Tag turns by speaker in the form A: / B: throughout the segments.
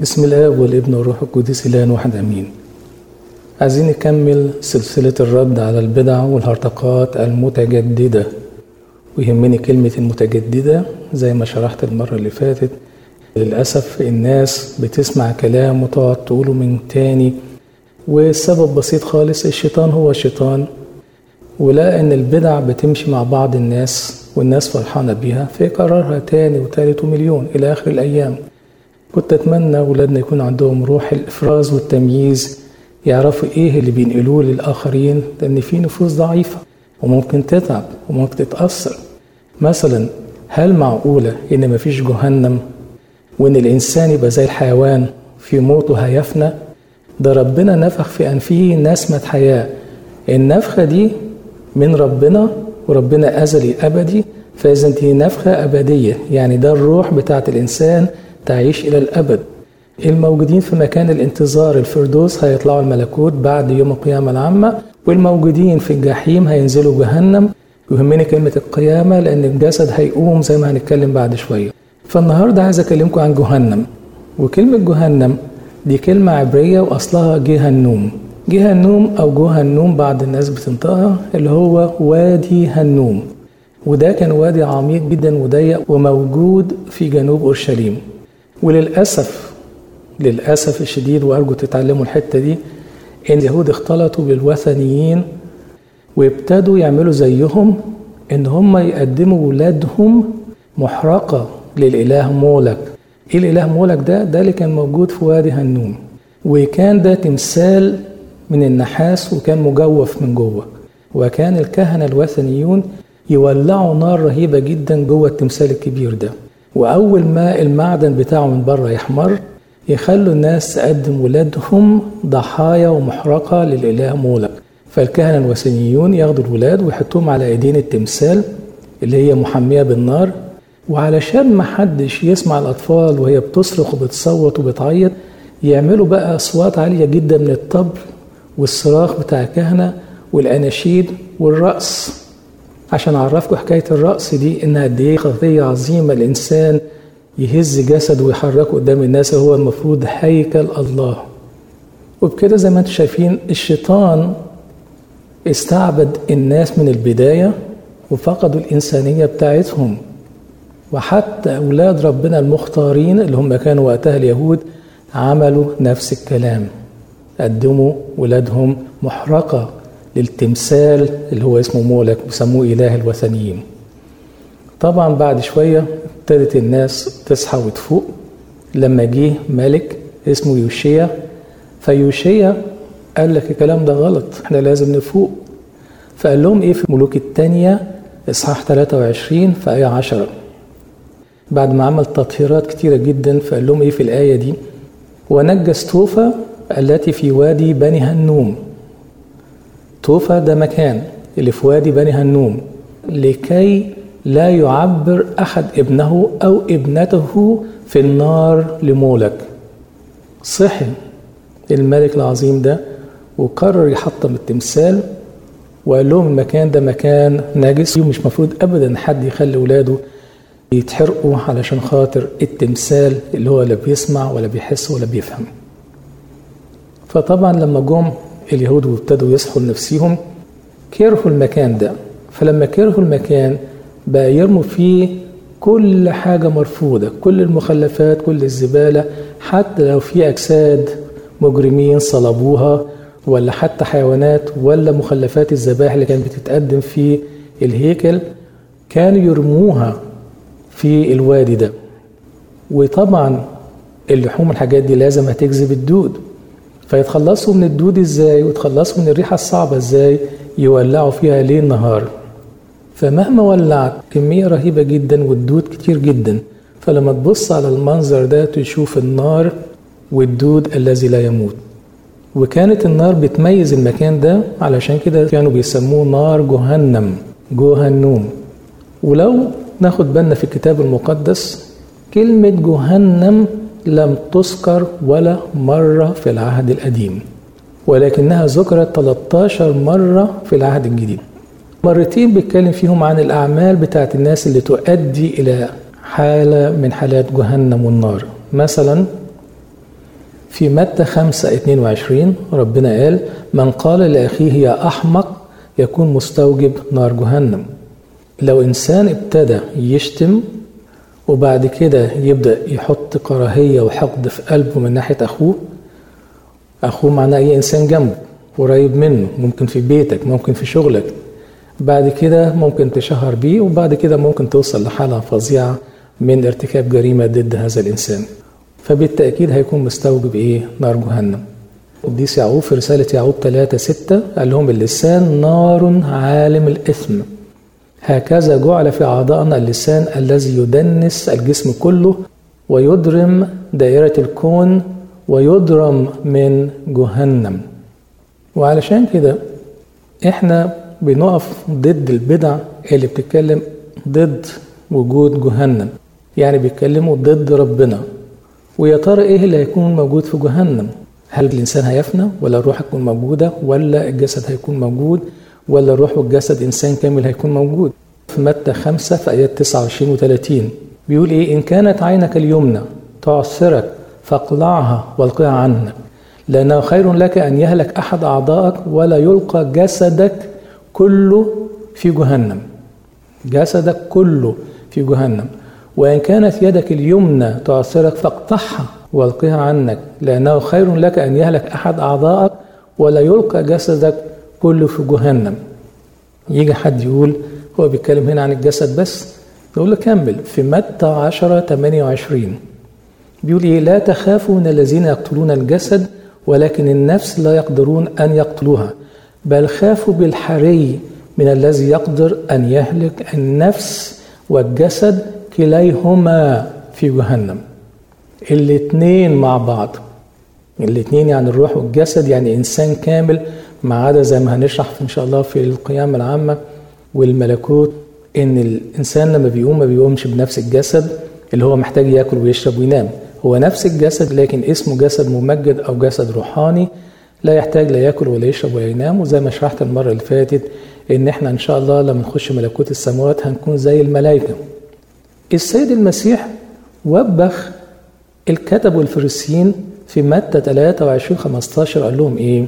A: بسم الله والابن والروح القدس الان واحد امين عايزين نكمل سلسلة الرد على البدع والهرطقات المتجددة ويهمني كلمة المتجددة زي ما شرحت المرة اللي فاتت للأسف الناس بتسمع كلام وتقعد تقوله من تاني والسبب بسيط خالص الشيطان هو الشيطان ولقى ان البدع بتمشي مع بعض الناس والناس فرحانة بيها فيكررها تاني وتالت ومليون إلى آخر الأيام كنت أتمنى أولادنا يكون عندهم روح الإفراز والتمييز يعرفوا إيه اللي بينقلوه للآخرين لأن في نفوس ضعيفة وممكن تتعب وممكن تتأثر مثلا هل معقولة إن مفيش جهنم وإن الإنسان يبقى زي الحيوان في موته هيفنى ده ربنا نفخ في أنفه نسمة حياة النفخة دي من ربنا وربنا أزلي أبدي فإذا دي نفخة أبدية يعني ده الروح بتاعت الإنسان تعيش إلى الأبد الموجودين في مكان الانتظار الفردوس هيطلعوا الملكوت بعد يوم القيامة العامة والموجودين في الجحيم هينزلوا جهنم يهمني كلمة القيامة لأن الجسد هيقوم زي ما هنتكلم بعد شوية فالنهاردة عايز أكلمكم عن جهنم وكلمة جهنم دي كلمة عبرية وأصلها جهنوم جهنوم أو جهنوم بعض الناس بتنطقها اللي هو وادي هنوم وده كان وادي عميق جدا وضيق وموجود في جنوب أورشليم وللأسف للأسف الشديد وأرجو تتعلموا الحتة دي إن اليهود اختلطوا بالوثنيين وابتدوا يعملوا زيهم إن هم يقدموا ولادهم محرقة للإله مولك إيه الإله مولك ده؟ ده اللي كان موجود في وادي هنوم وكان ده تمثال من النحاس وكان مجوف من جوه وكان الكهنة الوثنيون يولعوا نار رهيبة جدا جوه التمثال الكبير ده وأول ما المعدن بتاعه من بره يحمر يخلوا الناس تقدم ولادهم ضحايا ومحرقة للإله مولك فالكهنة الوثنيون ياخدوا الولاد ويحطوهم على ايدين التمثال اللي هي محمية بالنار وعلشان ما حدش يسمع الأطفال وهي بتصرخ وبتصوت وبتعيط يعملوا بقى أصوات عالية جدا من الطبل والصراخ بتاع الكهنة والأناشيد والرقص عشان أعرفكم حكاية الرقص دي إنها قد إيه خطية عظيمة الإنسان يهز جسده ويحركه قدام الناس هو المفروض هيكل الله وبكده زي ما انتم شايفين الشيطان استعبد الناس من البداية وفقدوا الإنسانية بتاعتهم وحتى أولاد ربنا المختارين اللي هم كانوا وقتها اليهود عملوا نفس الكلام قدموا ولادهم محرقة للتمثال اللي هو اسمه مولك بيسموه إله الوثنيين طبعا بعد شوية ابتدت الناس تصحى وتفوق لما جه ملك اسمه يوشيا فيوشيا قال لك الكلام ده غلط احنا لازم نفوق فقال لهم ايه في ملوك الثانية اصحاح 23 في آية 10 بعد ما عمل تطهيرات كتيرة جدا فقال لهم ايه في الآية دي ونجس توفى التي في وادي بني هنوم توفى ده مكان اللي في وادي بني هنوم لكي لا يعبر أحد ابنه أو ابنته في النار لمولك صحي الملك العظيم ده وقرر يحطم التمثال وقال لهم المكان ده مكان نجس ومش مفروض ابدا حد يخلي ولاده يتحرقوا علشان خاطر التمثال اللي هو لا بيسمع ولا بيحس ولا بيفهم فطبعا لما جم اليهود وابتدوا يصحوا لنفسيهم كرهوا المكان ده فلما كرهوا المكان بقى يرموا فيه كل حاجة مرفوضة كل المخلفات كل الزبالة حتى لو في أجساد مجرمين صلبوها ولا حتى حيوانات ولا مخلفات الذبائح اللي كانت بتتقدم في الهيكل كانوا يرموها في الوادي ده وطبعا اللحوم الحاجات دي لازم هتجذب الدود فيتخلصوا من الدود ازاي ويتخلصوا من الريحة الصعبة ازاي يولعوا فيها ليل نهار فمهما ولعت كمية رهيبة جدا والدود كتير جدا فلما تبص على المنظر ده تشوف النار والدود الذي لا يموت وكانت النار بتميز المكان ده علشان كده كانوا بيسموه نار جهنم جهنوم ولو ناخد بالنا في الكتاب المقدس كلمة جهنم لم تذكر ولا مرة في العهد القديم ولكنها ذكرت 13 مرة في العهد الجديد مرتين بيتكلم فيهم عن الأعمال بتاعت الناس اللي تؤدي إلى حالة من حالات جهنم والنار مثلا في متى 5 22 ربنا قال من قال لأخيه يا أحمق يكون مستوجب نار جهنم لو إنسان ابتدى يشتم وبعد كده يبدأ يحط كراهية وحقد في قلبه من ناحية أخوه أخوه معناه أي إنسان جنبه قريب منه ممكن في بيتك ممكن في شغلك بعد كده ممكن تشهر بيه وبعد كده ممكن توصل لحالة فظيعة من ارتكاب جريمة ضد هذا الإنسان فبالتأكيد هيكون مستوجب إيه؟ نار جهنم قديس يعقوب في رسالة يعقوب 3 6 قال لهم اللسان نار عالم الإثم هكذا جعل في أعضائنا اللسان الذي يدنس الجسم كله ويضرم دائرة الكون ويضرم من جهنم وعلشان كده احنا بنقف ضد البدع اللي بتتكلم ضد وجود جهنم يعني بيتكلموا ضد ربنا ويا ترى ايه اللي هيكون موجود في جهنم هل الانسان هيفنى ولا الروح هتكون موجوده ولا الجسد هيكون موجود ولا الروح والجسد انسان كامل هيكون موجود في متى 5 في ايات 29 و30 بيقول ايه ان كانت عينك اليمنى تعثرك فاقلعها والقها عنك لانه خير لك ان يهلك احد اعضائك ولا يلقى جسدك كله في جهنم جسدك كله في جهنم وإن كانت يدك اليمنى تعثرك فاقطعها والقها عنك لأنه خير لك أن يهلك أحد أعضائك ولا يلقى جسدك كله في جهنم يجي حد يقول هو بيتكلم هنا عن الجسد بس يقول له كمل في متى 10 28 بيقول ايه لا تخافوا من الذين يقتلون الجسد ولكن النفس لا يقدرون ان يقتلوها بل خافوا بالحري من الذي يقدر ان يهلك النفس والجسد كليهما في جهنم الاثنين مع بعض الاثنين يعني الروح والجسد يعني انسان كامل ما عدا زي ما هنشرح ان شاء الله في القيامه العامه والملكوت ان الانسان لما بيقوم ما بيقومش بنفس الجسد اللي هو محتاج ياكل ويشرب وينام هو نفس الجسد لكن اسمه جسد ممجد او جسد روحاني لا يحتاج لا ياكل ولا يشرب ولا ينام وزي ما شرحت المره اللي فاتت ان احنا ان شاء الله لما نخش ملكوت السماوات هنكون زي الملائكه السيد المسيح وبخ الكتب والفريسيين في متى 23 15 قال لهم ايه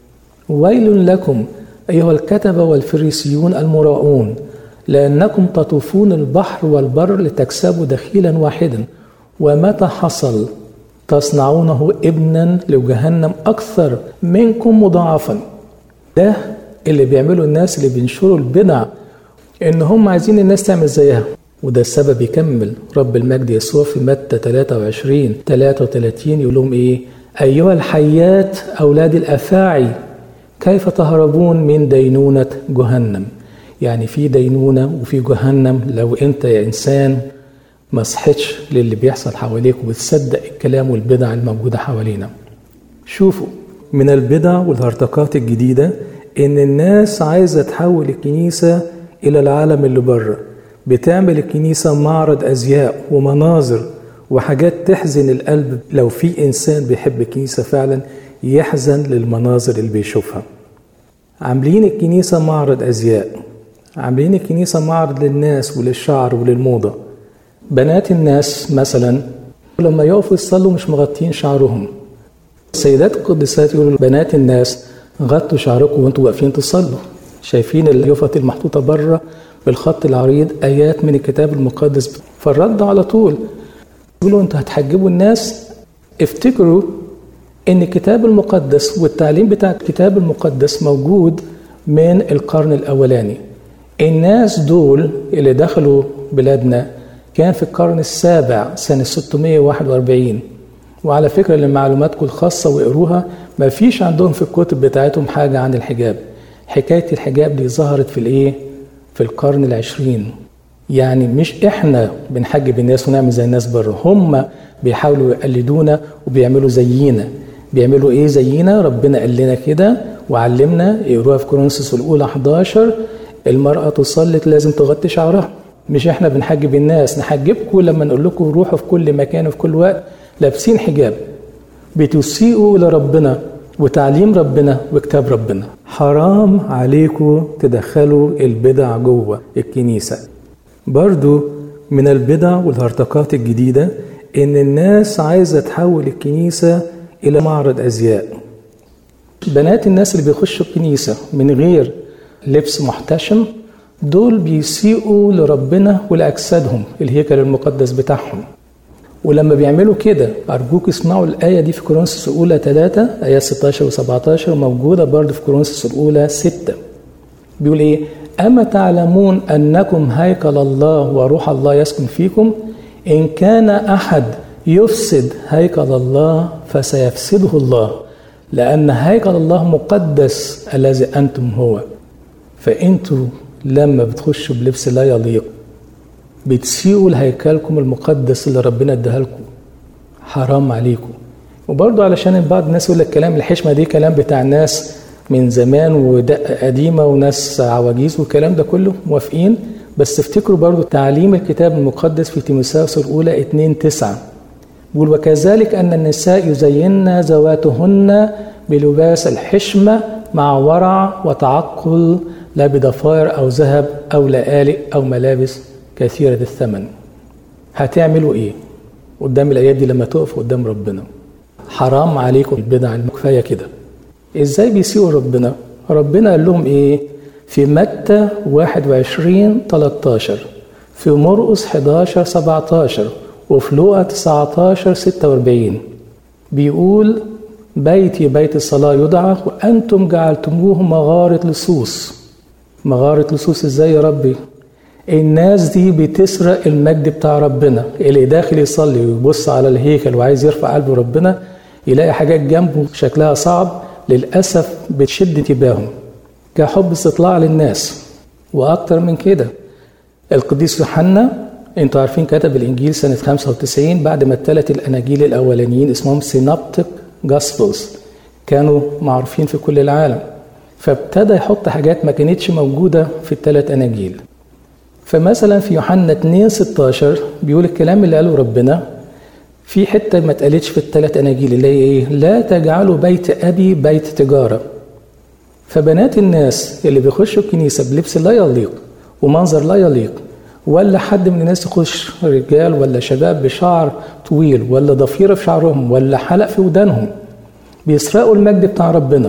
A: ويل لكم ايها الكتبه والفريسيون المراؤون لانكم تطوفون البحر والبر لتكسبوا دخيلا واحدا ومتى حصل تصنعونه ابنا لجهنم اكثر منكم مضاعفا ده اللي بيعملوا الناس اللي بينشروا البدع ان هم عايزين الناس تعمل زيها وده السبب يكمل رب المجد يسوع في متى 23 33 يقول لهم ايه ايها الحيات اولاد الافاعي كيف تهربون من دينونه جهنم يعني في دينونه وفي جهنم لو انت يا انسان ما صحتش للي بيحصل حواليك وبتصدق الكلام والبدع الموجوده حوالينا شوفوا من البدع والهرطقات الجديده ان الناس عايزه تحول الكنيسه الى العالم اللي بره بتعمل الكنيسه معرض ازياء ومناظر وحاجات تحزن القلب لو في انسان بيحب الكنيسه فعلا يحزن للمناظر اللي بيشوفها عاملين الكنيسه معرض ازياء عاملين الكنيسه معرض للناس وللشعر وللموضه بنات الناس مثلا لما يقفوا يصلوا مش مغطين شعرهم السيدات القديسات يقولوا بنات الناس غطوا شعركم وانتوا واقفين تصلوا شايفين اليافط المحطوطه بره بالخط العريض ايات من الكتاب المقدس فالرد على طول يقولوا انتوا هتحجبوا الناس افتكروا ان الكتاب المقدس والتعليم بتاع الكتاب المقدس موجود من القرن الاولاني الناس دول اللي دخلوا بلادنا كان في القرن السابع سنة 641 وعلى فكرة لمعلوماتكم الخاصة وقروها ما فيش عندهم في الكتب بتاعتهم حاجة عن الحجاب حكاية الحجاب دي ظهرت في الايه في القرن العشرين يعني مش احنا بنحجب الناس ونعمل زي الناس بره هم بيحاولوا يقلدونا وبيعملوا زينا بيعملوا ايه زينا ربنا قال لنا كده وعلمنا يقروها في كورنثوس الاولى 11 المرأة تصلي لازم تغطي شعرها مش احنا بنحجب الناس نحجبكم لما نقول لكم روحوا في كل مكان وفي كل وقت لابسين حجاب بتسيئوا لربنا وتعليم ربنا وكتاب ربنا حرام عليكم تدخلوا البدع جوه الكنيسة برضو من البدع والهرطقات الجديدة ان الناس عايزة تحول الكنيسة إلى معرض أزياء بنات الناس اللي بيخشوا الكنيسة من غير لبس محتشم دول بيسيئوا لربنا ولأجسادهم الهيكل المقدس بتاعهم ولما بيعملوا كده أرجوك اسمعوا الآية دي في كورنثوس الأولى 3 آيات 16 و17 وموجودة برضه في كورنثوس الأولى 6 بيقول إيه؟ أما تعلمون أنكم هيكل الله وروح الله يسكن فيكم إن كان أحد يفسد هيكل الله فسيفسده الله لأن هيكل الله مقدس الذي أنتم هو فأنتوا لما بتخشوا بلبس لا يليق بتسيئوا لهيكلكم المقدس اللي ربنا اداها لكم حرام عليكم وبرضه علشان بعض الناس يقول لك كلام الحشمه دي كلام بتاع ناس من زمان ودقه قديمه وناس عواجيز والكلام ده كله موافقين بس افتكروا برضه تعليم الكتاب المقدس في تيموثاوس الاولى 2 9 بيقول وكذلك ان النساء يزين ذواتهن بلباس الحشمه مع ورع وتعقل لا بضفائر او ذهب او لآلئ او ملابس كثيرة الثمن هتعملوا ايه قدام الايات دي لما تقف قدام ربنا حرام عليكم البدع كفايه كده ازاي بيسيئوا ربنا ربنا قال لهم ايه في متى 21 13 في مرقس 11 17 وفي لوقا 19 46 بيقول بيتي بيت الصلاة يدعى وأنتم جعلتموه مغارة لصوص مغارة لصوص ازاي يا ربي الناس دي بتسرق المجد بتاع ربنا اللي داخل يصلي ويبص على الهيكل وعايز يرفع قلبه ربنا يلاقي حاجات جنبه شكلها صعب للأسف بتشد انتباهه كحب استطلاع للناس وأكتر من كده القديس يوحنا انتوا عارفين كتب الإنجيل سنة 95 بعد ما الثلاث الأناجيل الأولانيين اسمهم سينابتيك جاسبلز كانوا معروفين في كل العالم فابتدى يحط حاجات ما كانتش موجودة في الثلاث أناجيل فمثلا في يوحنا 2 16 بيقول الكلام اللي قاله ربنا في حته ما اتقالتش في الثلاث اناجيل اللي هي ايه؟ لا تجعلوا بيت ابي بيت تجاره. فبنات الناس اللي بيخشوا الكنيسه بلبس لا يليق ومنظر لا يليق ولا حد من الناس يخش رجال ولا شباب بشعر طويل ولا ضفيره في شعرهم ولا حلق في ودانهم بيسرقوا المجد بتاع ربنا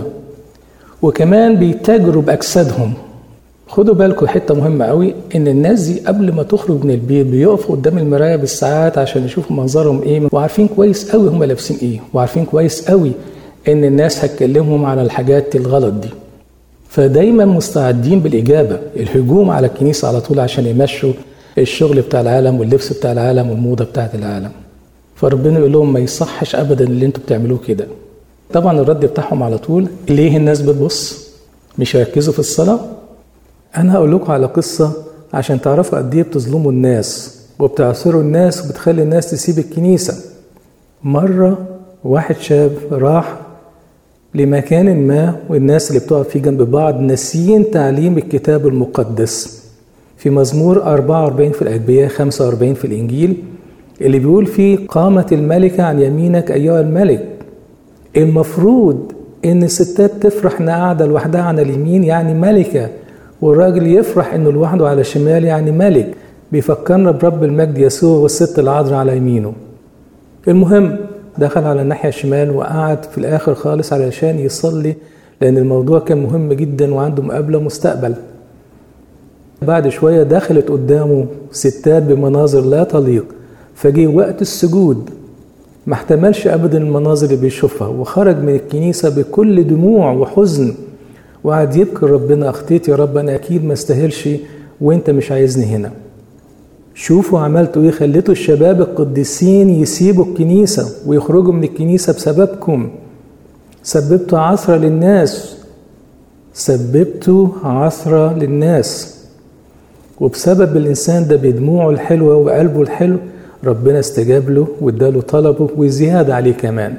A: وكمان بيتاجروا باجسادهم خدوا بالكم حته مهمه قوي ان الناس دي قبل ما تخرج من البيت بيقفوا قدام المرايه بالساعات عشان يشوفوا منظرهم ايه وعارفين كويس قوي هم لابسين ايه وعارفين كويس قوي ان الناس هتكلمهم على الحاجات الغلط دي فدايما مستعدين بالاجابه الهجوم على الكنيسه على طول عشان يمشوا الشغل بتاع العالم واللبس بتاع العالم والموضه بتاعت العالم فربنا يقول لهم ما يصحش ابدا اللي انتوا بتعملوه كده طبعا الرد بتاعهم على طول ليه الناس بتبص مش هيركزوا في الصلاه أنا هقول لكم على قصة عشان تعرفوا قد إيه بتظلموا الناس وبتعثروا الناس وبتخلي الناس تسيب الكنيسة. مرة واحد شاب راح لمكان ما والناس اللي بتقعد فيه جنب بعض ناسيين تعليم الكتاب المقدس. في مزمور 44 في الأدبية 45 في الإنجيل اللي بيقول فيه قامت الملكة عن يمينك أيها الملك. المفروض إن الستات تفرح إنها قاعدة لوحدها عن اليمين يعني ملكة والراجل يفرح انه لوحده على الشمال يعني ملك بيفكرنا برب المجد يسوع والست العذراء على يمينه المهم دخل على الناحية الشمال وقعد في الآخر خالص علشان يصلي لأن الموضوع كان مهم جدا وعنده مقابلة مستقبل بعد شوية دخلت قدامه ستات بمناظر لا تليق فجي وقت السجود ما احتملش أبدا المناظر اللي بيشوفها وخرج من الكنيسة بكل دموع وحزن وقعد يبكي ربنا اخطيت يا رب انا اكيد ما استاهلش وانت مش عايزني هنا شوفوا عملتوا ايه خليتوا الشباب القديسين يسيبوا الكنيسة ويخرجوا من الكنيسة بسببكم سببتوا عثرة للناس سببتوا عثرة للناس وبسبب الإنسان ده بدموعه الحلوة وقلبه الحلو ربنا استجاب له واداله طلبه وزيادة عليه كمان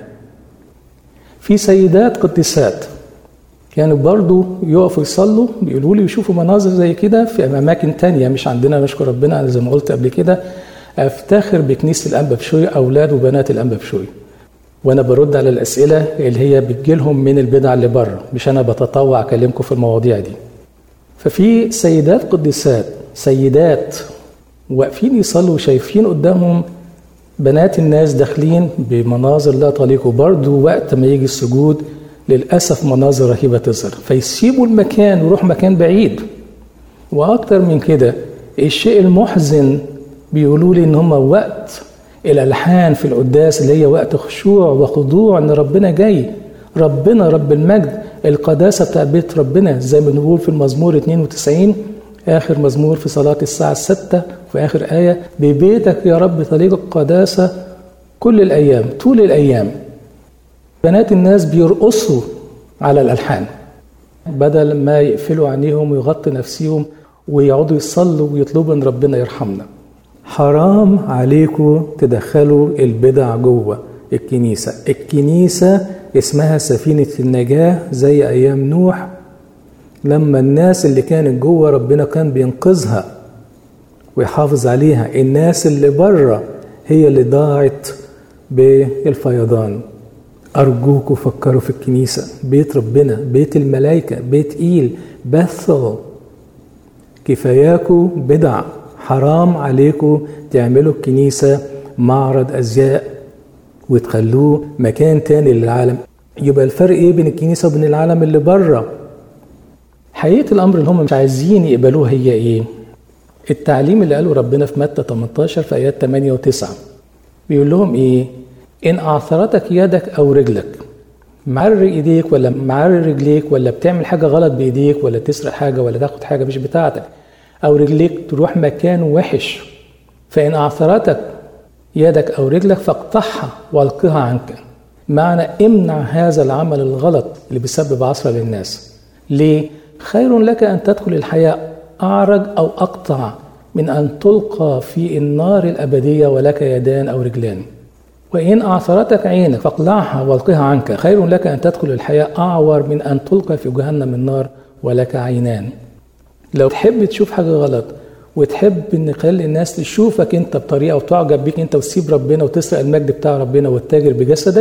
A: في سيدات قديسات كانوا يعني برضو يقفوا يصلوا بيقولوا لي يشوفوا مناظر زي كده في اماكن تانية مش عندنا نشكر ربنا زي ما قلت قبل كده افتخر بكنيسه الانبا بشوي اولاد وبنات الانبا بشوي وانا برد على الاسئله اللي هي بتجيلهم من البدع اللي بره مش انا بتطوع اكلمكم في المواضيع دي ففي سيدات قديسات سيدات واقفين يصلوا وشايفين قدامهم بنات الناس داخلين بمناظر لا تليق وبرضه وقت ما يجي السجود للأسف مناظر رهيبة تظهر فيسيبوا المكان ويروح مكان بعيد وأكتر من كده الشيء المحزن بيقولوا لي إن هم وقت الألحان في القداس اللي هي وقت خشوع وخضوع إن ربنا جاي ربنا رب المجد القداسة بتاع بيت ربنا زي ما بنقول في المزمور 92 آخر مزمور في صلاة الساعة الستة في آخر آية ببيتك يا رب طريق القداسة كل الأيام طول الأيام بنات الناس بيرقصوا على الألحان بدل ما يقفلوا عينيهم ويغطوا نفسيهم ويقعدوا يصلوا ويطلبوا ان ربنا يرحمنا حرام عليكم تدخلوا البدع جوه الكنيسة الكنيسة اسمها سفينة النجاة زي أيام نوح لما الناس اللي كانت جوه ربنا كان بينقذها ويحافظ عليها الناس اللي بره هي اللي ضاعت بالفيضان أرجوكوا فكروا في الكنيسة بيت ربنا بيت الملائكة بيت إيل بثل كفاياكوا بدع حرام عليكم تعملوا الكنيسة معرض أزياء وتخلوه مكان تاني للعالم يبقى الفرق ايه بين الكنيسة وبين العالم اللي بره حقيقة الأمر اللي هم مش عايزين يقبلوه هي ايه التعليم اللي قاله ربنا في متى 18 في آيات 8 و9 بيقول لهم ايه إن أعثرتك يدك أو رجلك معرر ايديك ولا معرر رجليك ولا بتعمل حاجة غلط بإيديك ولا تسرق حاجة ولا تاخد حاجة مش بتاعتك أو رجليك تروح مكان وحش فإن أعثرتك يدك أو رجلك فاقطعها والقها عنك معنى امنع هذا العمل الغلط اللي بيسبب عثرة للناس ليه؟ خير لك أن تدخل الحياة أعرج أو أقطع من أن تلقى في النار الأبدية ولك يدان أو رجلان وإن أعثرتك عينك فاقلعها والقها عنك خير لك أن تدخل الحياة أعور من أن تلقى في جهنم النار ولك عينان لو تحب تشوف حاجة غلط وتحب ان تخلي الناس تشوفك انت بطريقه وتعجب بيك انت وتسيب ربنا وتسرق المجد بتاع ربنا وتتاجر بجسدك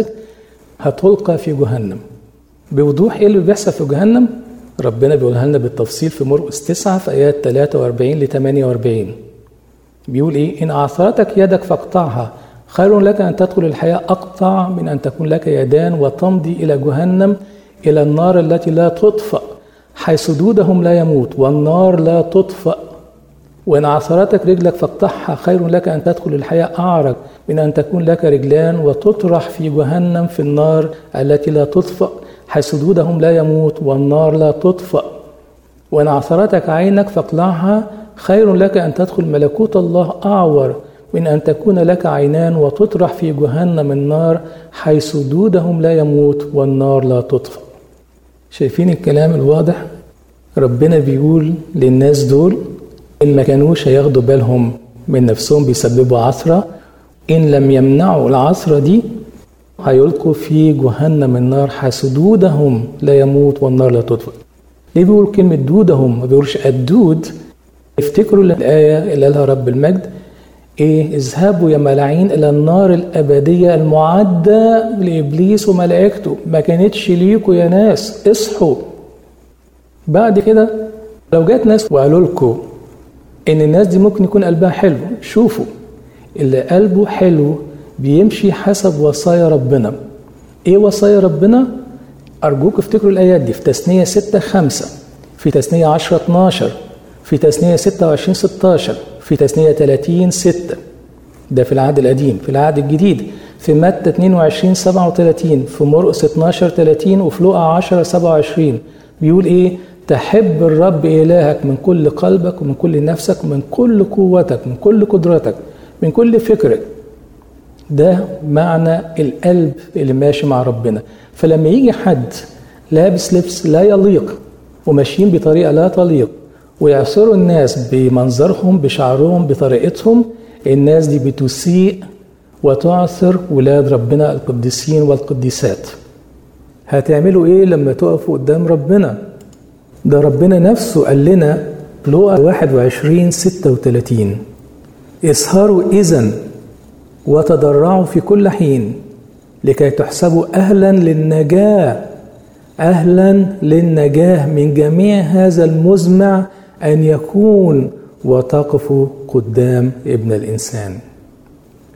A: هتلقى في جهنم بوضوح ايه اللي بيحصل في جهنم ربنا بيقولها لنا بالتفصيل في مرقس 9 في ايات 43 ل 48 بيقول ايه ان اعثرتك يدك فاقطعها خير لك ان تدخل الحياه اقطع من ان تكون لك يدان وتمضي الى جهنم الى النار التي لا تطفأ حيث دودهم لا يموت والنار لا تطفأ وإن عثرتك رجلك فاقطعها خير لك أن تدخل الحياة أعرج من أن تكون لك رجلان وتطرح في جهنم في النار التي لا تطفأ حيث دودهم لا يموت والنار لا تطفأ وإن عثرتك عينك فاقلعها خير لك أن تدخل ملكوت الله أعور من أن تكون لك عينان وتطرح في جهنم النار حيث دودهم لا يموت والنار لا تطفأ شايفين الكلام الواضح ربنا بيقول للناس دول إن ما كانوش هياخدوا بالهم من نفسهم بيسببوا عثرة إن لم يمنعوا العثرة دي هيلقوا في جهنم النار حسدودهم لا يموت والنار لا تطفئ ليه بيقول كلمة دودهم ما بيقولش الدود افتكروا الآية اللي قالها رب المجد إيه اذهبوا يا ملاعين إلى النار الأبدية المعدة لإبليس وملائكته ما كانتش ليكوا يا ناس اصحوا بعد كده لو جات ناس وقالوا لكم ان الناس دي ممكن يكون قلبها حلو شوفوا اللي قلبه حلو بيمشي حسب وصايا ربنا ايه وصايا ربنا ارجوك افتكروا الايات دي في تثنيه 6 5 في تثنيه 10 12 في تثنيه 26 16 في تثنيه 30 6 ده في العهد القديم في العهد الجديد في متى 22 37 في مرقس 12 30 وفي لقا 10 27 بيقول ايه تحب الرب إلهك من كل قلبك ومن كل نفسك ومن كل قوتك من كل قدرتك من كل فكرك ده معنى القلب اللي ماشي مع ربنا فلما يجي حد لابس لبس لا يليق وماشيين بطريقة لا تليق ويعصروا الناس بمنظرهم بشعرهم بطريقتهم الناس دي بتسيء وتعثر ولاد ربنا القديسين والقديسات هتعملوا ايه لما تقفوا قدام ربنا ده ربنا نفسه قال لنا لقى 21 36 اسهروا إذا وتضرعوا في كل حين لكي تحسبوا أهلا للنجاة أهلا للنجاة من جميع هذا المزمع أن يكون وتقفوا قدام ابن الإنسان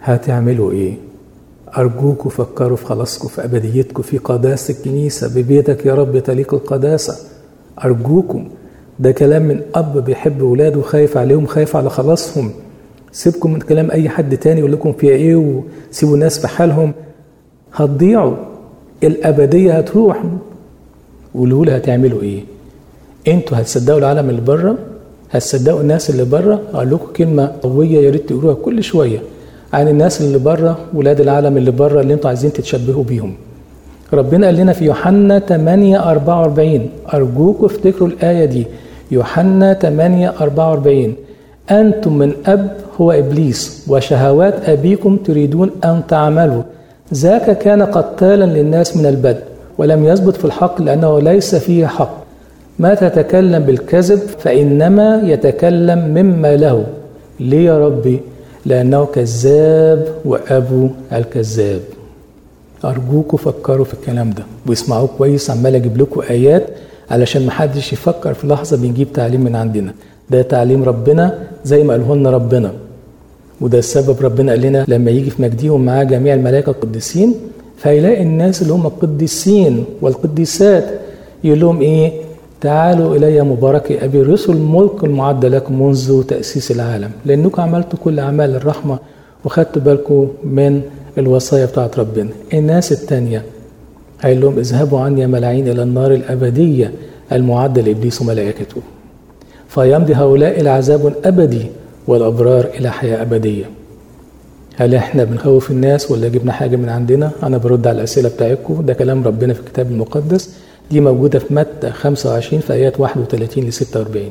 A: هتعملوا ايه أرجوكوا فكروا في خلاصكم في أبديتكم في قداسة الكنيسة ببيتك يا رب تليق القداسة أرجوكم ده كلام من أب بيحب ولاده وخايف عليهم خايف على خلاصهم سيبكم من كلام أي حد تاني يقول لكم فيها إيه وسيبوا الناس في حالهم هتضيعوا الأبدية هتروح قولوا لي هتعملوا إيه أنتوا هتصدقوا العالم اللي بره هتصدقوا الناس اللي بره أقول لكم كلمة قوية يا ريت تقولوها كل شوية عن الناس اللي بره ولاد العالم اللي بره اللي انتوا عايزين تتشبهوا بيهم ربنا قال لنا في يوحنا 8 44 أرجوكم افتكروا الآية دي يوحنا 8 44 أنتم من أب هو إبليس وشهوات أبيكم تريدون أن تعملوا ذاك كان قتالا للناس من البدء ولم يثبت في الحق لأنه ليس فيه حق ما تتكلم بالكذب فإنما يتكلم مما له ليه يا ربي لأنه كذاب وأبو الكذاب أرجوكوا فكروا في الكلام ده واسمعوه كويس عمال أجيب لكم آيات علشان محدش يفكر في لحظة بنجيب تعليم من عندنا ده تعليم ربنا زي ما قاله لنا ربنا وده السبب ربنا قال لنا لما يجي في مجديهم معاه جميع الملائكة القديسين فيلاقي الناس اللي هم القديسين والقديسات يقول لهم ايه تعالوا إلي مبارك أبي الرسل ملك المعد لكم منذ تأسيس العالم لأنكم عملتوا كل أعمال الرحمة وخدتوا بالكم من الوصايا بتاعت ربنا الناس التانية قال لهم اذهبوا عني يا ملاعين إلى النار الأبدية المعدة لإبليس وملائكته فيمضي هؤلاء إلى عذاب أبدي والأبرار إلى حياة أبدية هل احنا بنخوف الناس ولا جبنا حاجة من عندنا؟ أنا برد على الأسئلة بتاعتكم ده كلام ربنا في الكتاب المقدس دي موجودة في متى 25 في آيات 31 ل 46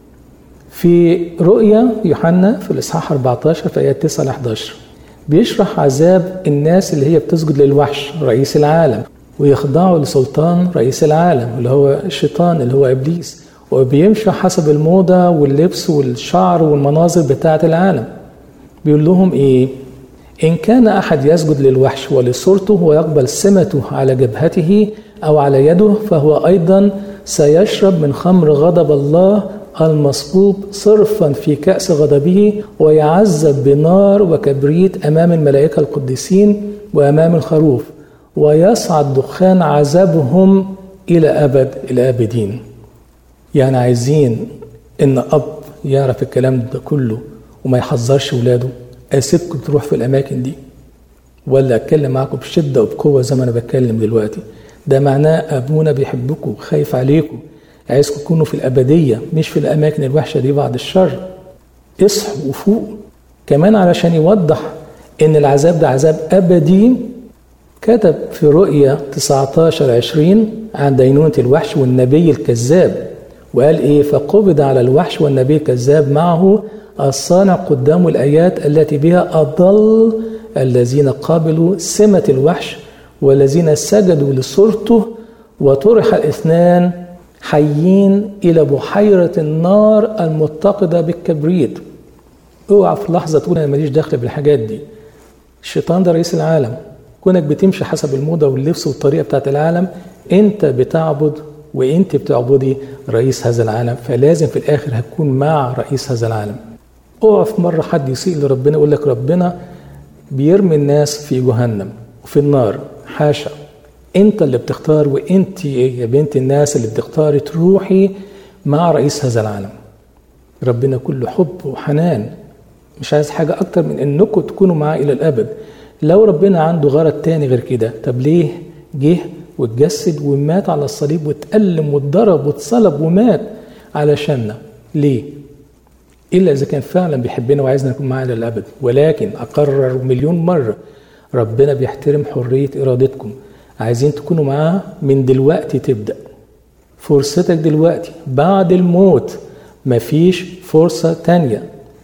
A: في رؤيا يوحنا في الإصحاح 14 في آيات 9 ل 11 بيشرح عذاب الناس اللي هي بتسجد للوحش رئيس العالم ويخضعوا لسلطان رئيس العالم اللي هو الشيطان اللي هو إبليس وبيمشوا حسب الموضة واللبس والشعر والمناظر بتاعة العالم بيقول لهم إيه إن كان أحد يسجد للوحش ولصورته ويقبل سمته على جبهته أو على يده فهو أيضا سيشرب من خمر غضب الله المصبوب صرفا في كأس غضبه ويعذب بنار وكبريت أمام الملائكة القديسين وأمام الخروف ويصعد دخان عذابهم إلى أبد الآبدين يعني عايزين إن أب يعرف الكلام ده كله وما يحذرش ولاده أسيبكم تروح في الأماكن دي ولا أتكلم معاكم بشدة وبقوة زي ما أنا بتكلم دلوقتي ده معناه أبونا بيحبكم خايف عليكم عايزكم تكونوا في الأبدية مش في الأماكن الوحشة دي بعد الشر اصحوا وفوقوا كمان علشان يوضح إن العذاب ده عذاب أبدي كتب في رؤيا 19 20 عن دينونة الوحش والنبي الكذاب وقال إيه فقبض على الوحش والنبي الكذاب معه الصانع قدام الآيات التي بها أضل الذين قابلوا سمة الوحش والذين سجدوا لصورته وطرح الاثنان حيين إلى بحيرة النار المتقدة بالكبريت اوعى في لحظة تقول أنا ماليش دخل بالحاجات دي الشيطان ده رئيس العالم كونك بتمشي حسب الموضة واللبس والطريقة بتاعت العالم أنت بتعبد وأنت بتعبدي رئيس هذا العالم فلازم في الآخر هتكون مع رئيس هذا العالم اوعى في مرة حد يسيء لربنا يقول لك ربنا بيرمي الناس في جهنم وفي النار حاشا انت اللي بتختار وانت يا بنت الناس اللي بتختاري تروحي مع رئيس هذا العالم ربنا كله حب وحنان مش عايز حاجة أكتر من إنكم تكونوا معاه إلى الأبد لو ربنا عنده غرض تاني غير كده طب ليه جه واتجسد ومات على الصليب واتألم واتضرب واتصلب ومات علشاننا ليه إلا إذا كان فعلا بيحبنا وعايزنا نكون معاه إلى الأبد ولكن أقرر مليون مرة ربنا بيحترم حرية إرادتكم عايزين تكونوا معاه من دلوقتي تبدأ فرصتك دلوقتي بعد الموت مفيش فرصة تانية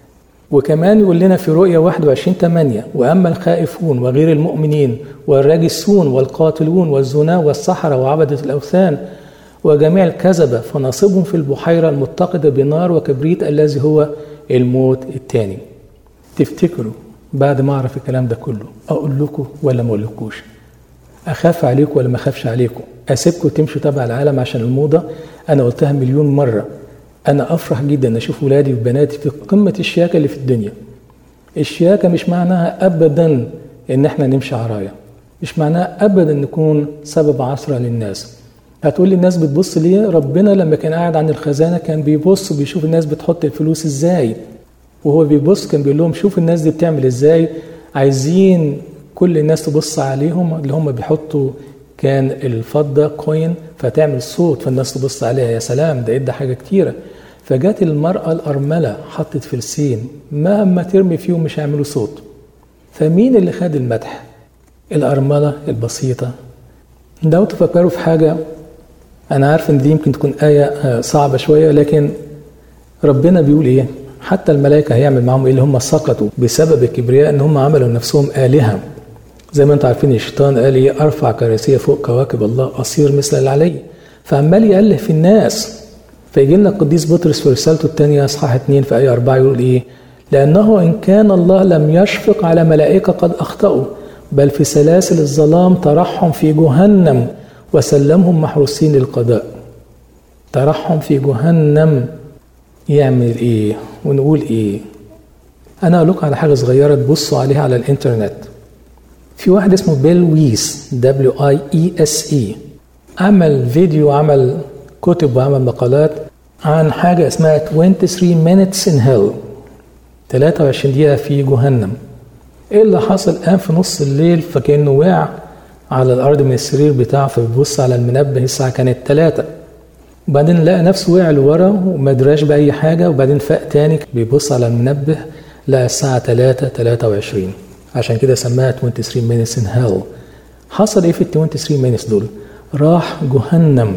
A: وكمان يقول لنا في رؤية 21 8 وأما الخائفون وغير المؤمنين والراجسون والقاتلون والزنا والسحرة وعبدة الأوثان وجميع الكذبة فنصبهم في البحيرة المتقدة بنار وكبريت الذي هو الموت الثاني تفتكروا بعد ما أعرف الكلام ده كله أقول لكم ولا ما أقولكوش أخاف عليكم ولا ما أخافش عليكم أسيبكم تمشوا تبع العالم عشان الموضة أنا قلتها مليون مرة أنا أفرح جدا أن أشوف ولادي وبناتي في قمة الشياكة اللي في الدنيا الشياكة مش معناها أبدا إن إحنا نمشي عرايا مش معناها أبدا نكون سبب عثرة للناس هتقول لي الناس بتبص ليه ربنا لما كان قاعد عند الخزانة كان بيبص وبيشوف الناس بتحط الفلوس إزاي وهو بيبص كان بيقول لهم شوف الناس دي بتعمل إزاي عايزين كل الناس تبص عليهم اللي هم بيحطوا كان الفضة كوين فتعمل صوت فالناس تبص عليها يا سلام ده ادى حاجة كتيرة فجت المرأة الأرملة حطت فلسين مهما ترمي فيهم مش هيعملوا صوت فمين اللي خد المدح الأرملة البسيطة لو تفكروا في حاجة أنا عارف إن دي يمكن تكون آية صعبة شوية لكن ربنا بيقول إيه حتى الملائكة هيعمل معاهم إيه اللي هم سقطوا بسبب الكبرياء إن هم عملوا لنفسهم آلهة زي ما انتم عارفين الشيطان قال ايه ارفع كراسيه فوق كواكب الله اصير مثل اللي علي فعمال يأله في الناس فيجي لنا القديس بطرس في رسالته الثانيه اصحاح 2 في ايه 4 يقول ايه لانه ان كان الله لم يشفق على ملائكه قد اخطاوا بل في سلاسل الظلام طرحهم في جهنم وسلمهم محروسين للقضاء طرحهم في جهنم يعمل ايه ونقول ايه انا اقول لكم على حاجه صغيره تبصوا عليها على الانترنت في واحد اسمه بيل ويس دبليو اي اي اس اي عمل فيديو عمل كتب وعمل مقالات عن حاجة اسمها 23 minutes in hell 23 دقيقة في جهنم ايه اللي حصل قام في نص الليل فكأنه وقع على الأرض من السرير بتاعه فبيبص على المنبه الساعة كانت 3 وبعدين لقى نفسه وقع لورا وما دراش بأي حاجة وبعدين فاق تاني بيبص على المنبه لقى الساعة 3 23 عشان كده سماها 23 minutes in hell حصل ايه في ال 23 minutes دول راح جهنم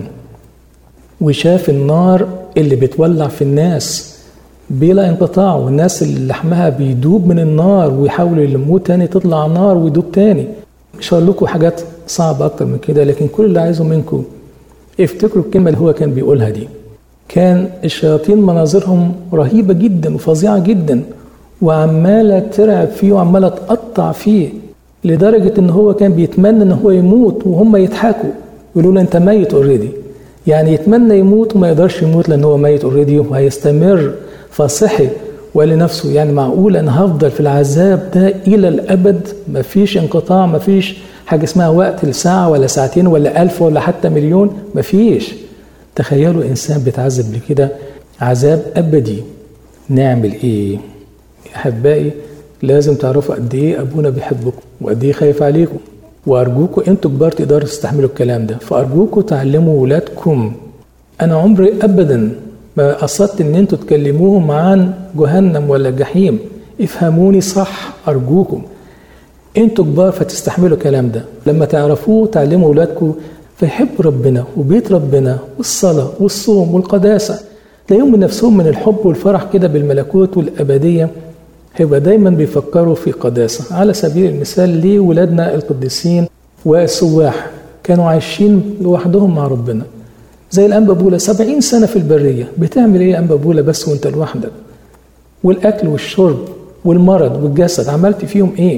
A: وشاف النار اللي بتولع في الناس بلا انقطاع والناس اللي لحمها بيدوب من النار ويحاولوا يلموه تاني تطلع نار ويدوب تاني مش هقول لكم حاجات صعبة أكتر من كده لكن كل اللي عايزه منكم افتكروا الكلمة اللي هو كان بيقولها دي كان الشياطين مناظرهم رهيبة جدا وفظيعة جدا وعمالة ترعب فيه وعمالة تقطع فيه لدرجة ان هو كان بيتمنى ان هو يموت وهم يضحكوا يقولوا له انت ميت اوريدي يعني يتمنى يموت وما يقدرش يموت لان هو ميت اوريدي وهيستمر فصحي وقال لنفسه يعني معقول انا هفضل في العذاب ده الى الابد مفيش انقطاع مفيش حاجه اسمها وقت لساعه ولا ساعتين ولا ألف ولا حتى مليون مفيش تخيلوا انسان بيتعذب لكده عذاب ابدي نعمل ايه احبائي لازم تعرفوا قد ايه ابونا بيحبكم وقد ايه خايف عليكم وارجوكم انتوا كبار تقدروا تستحملوا الكلام ده فارجوكم تعلموا ولادكم انا عمري ابدا ما قصدت ان انتوا تكلموهم عن جهنم ولا الجحيم افهموني صح ارجوكم انتوا كبار فتستحملوا الكلام ده لما تعرفوه تعلموا ولادكم فيحبوا ربنا وبيت ربنا والصلاة والصوم والقداسة تلاقيهم من نفسهم من الحب والفرح كده بالملكوت والأبدية هيبقى دايما بيفكروا في قداسة على سبيل المثال ليه ولادنا القديسين والسواح كانوا عايشين لوحدهم مع ربنا زي الأنبا بولا سبعين سنة في البرية بتعمل إيه أنبا بولا بس وأنت لوحدك والأكل والشرب والمرض والجسد عملت فيهم إيه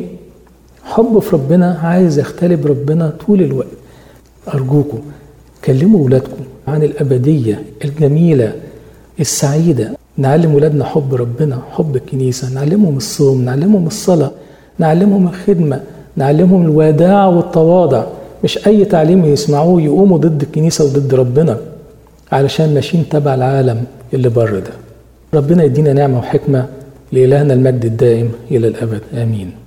A: حب في ربنا عايز يختلب ربنا طول الوقت أرجوكم كلموا ولادكم عن الأبدية الجميلة السعيدة نعلم ولادنا حب ربنا حب الكنيسة نعلمهم الصوم نعلمهم الصلاة نعلمهم الخدمة نعلمهم الوداع والتواضع مش أي تعليم يسمعوه يقوموا ضد الكنيسة وضد ربنا علشان ماشيين تبع العالم اللي بره ده ربنا يدينا نعمة وحكمة لإلهنا المجد الدائم إلى الأبد آمين